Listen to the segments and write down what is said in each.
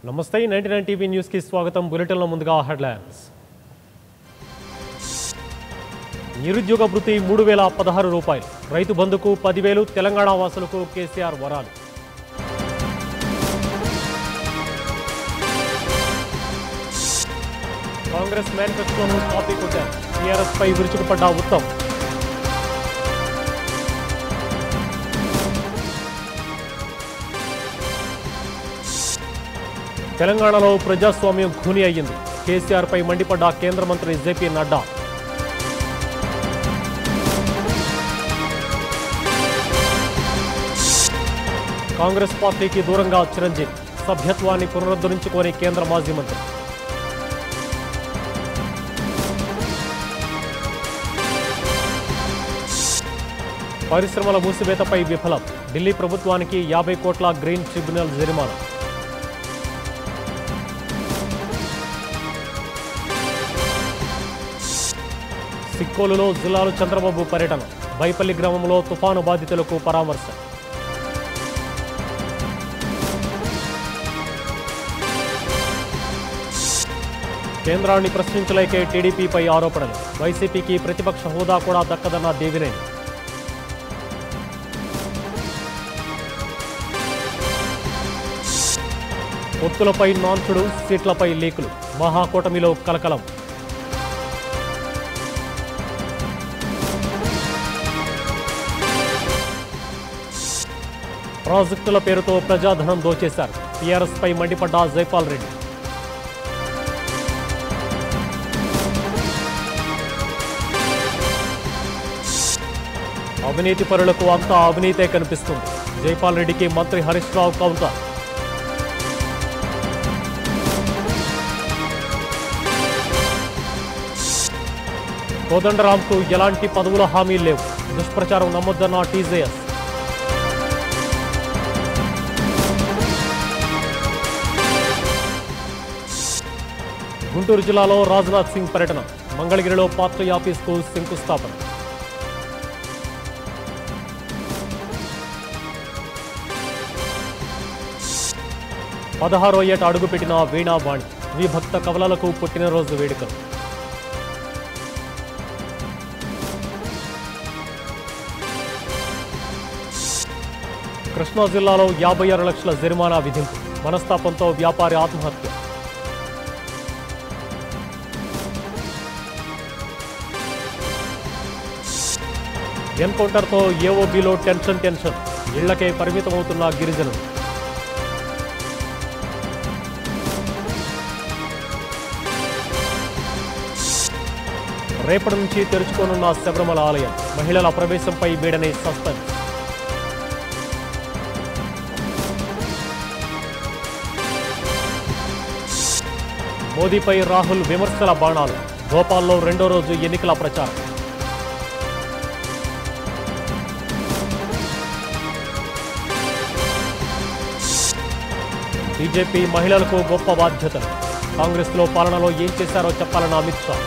నమస్తే ninety nine TV న్యూస్కి స్వాగతం బులెటిన్లో ముందుగా హెడ్లైన్స్ నిరుద్యోగ భృతి మూడు వేల పదహారు రూపాయలు రైతు బంధుకు పదివేలు తెలంగాణ వాసులకు కేసీఆర్ వరాలు కాంగ్రెస్ మేనిఫెస్టోను కాపీ కొట్టారు టీఆర్ఎస్ పై విరుచుకుపడ్డ ఉత్తమ్ తెలంగాణలో ప్రజాస్వామ్యం ఖూని అయ్యింది కేసీఆర్ పై మండిపడ్డ కేంద్ర మంత్రి జేపీ నడ్డా కాంగ్రెస్ పార్టీకి దూరంగా చిరంజీవి సభ్యత్వాన్ని పునరుద్ధరించుకోని కేంద్ర మాజీ మంత్రి పరిశ్రమల మూసివేతపై విఫలం ఢిల్లీ ప్రభుత్వానికి యాభై కోట్ల గ్రీన్ ట్రిబ్యునల్ జరిమానా సిక్కోలులో జిల్లాలు చంద్రబాబు పర్యటన బైపల్లి గ్రామంలో తుఫాను బాధితులకు పరామర్శ కేంద్రాన్ని ప్రశ్నించలేకే టీడీపీపై ఆరోపణలు వైసీపీకి ప్రతిపక్ష హోదా కూడా దక్కదన్న దేవినేని పొత్తులపై నాన్సుడు సీట్లపై లీకులు మహాకూటమిలో కలకలం ప్రాజెక్టుల పేరుతో ప్రజాధనం దోచేశారు టీఆర్ఎస్ పై మండిపడ్డ జైపాల్ రెడ్డి అవినీతి పరులకు అంతా అవినీతే కనిపిస్తుంది జైపాల్ రెడ్డికి మంత్రి హరీష్ రావు కౌంటర్ కోదండరాంకు ఎలాంటి పదవుల హామీలు లేవు దుష్ప్రచారం నమ్మొద్దన్న టీజేఎస్ గుంటూరు జిల్లాలో రాజ్నాథ్ సింగ్ పర్యటన మంగళగిరిలో పార్టీ ఆఫీస్కు శంకుస్థాపన పదహారో ఏట అడుగుపెట్టిన వీణావాణి విభక్త కవలలకు పుట్టినరోజు వేడుకలు కృష్ణా జిల్లాలో యాభై ఆరు లక్షల జరిమానా విధింపు మనస్తాపంతో వ్యాపారి ఆత్మహత్య ఎన్కౌంటర్తో ఏఓబీలో టెన్షన్ టెన్షన్ ఇళ్లకే పరిమితమవుతున్న గిరిజనులు రేపటి నుంచి తెరుచుకోనున్న శబరిమల ఆలయం మహిళల ప్రవేశంపై వీడని సస్పెన్స్ మోదీపై రాహుల్ విమర్శల బాణాలు భోపాల్లో రెండో రోజు ఎన్నికల ప్రచారం బీజేపీ మహిళలకు గొప్ప బాధ్యతలు కాంగ్రెస్లో పాలనలో ఏం చేశారో చెప్పాలన్న అమిత్ షా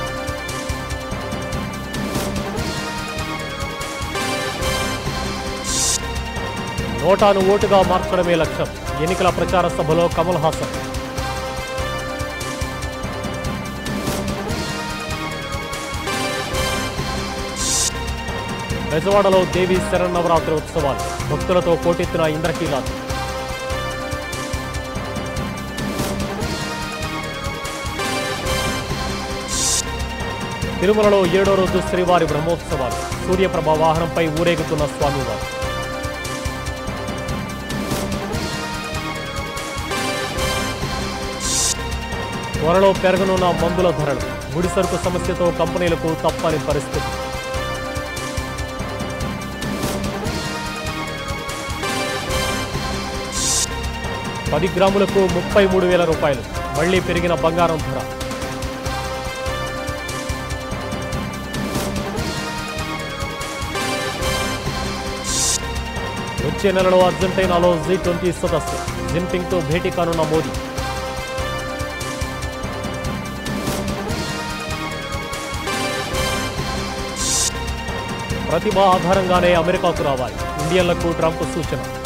నోటాను ఓటుగా మార్చడమే లక్ష్యం ఎన్నికల ప్రచార సభలో కమల్ హాసన్ బెజవాడలో దేవి శరన్నవరాత్రి ఉత్సవాలు భక్తులతో పోటెత్తిన ఇంద్రకీలాద్రి తిరుమలలో ఏడో రోజు శ్రీవారి బ్రహ్మోత్సవాలు సూర్యప్రభ వాహనంపై ఊరేగుతున్న స్వామివారు త్వరలో పెరగనున్న మందుల ధరలు ముడి సరుకు సమస్యతో కంపెనీలకు తప్పని పరిస్థితి పది గ్రాములకు ముప్పై మూడు వేల రూపాయలు మళ్లీ పెరిగిన బంగారం ధర వచ్చే నెలలో అర్జెంటీనాలో జీ ట్వంటీ సదస్సు జిన్పింగ్తో భేటీ కానున్న మోదీ ప్రతిభ ఆధారంగానే అమెరికాకు రావాలి ఇండియన్లకు ట్రంప్ సూచన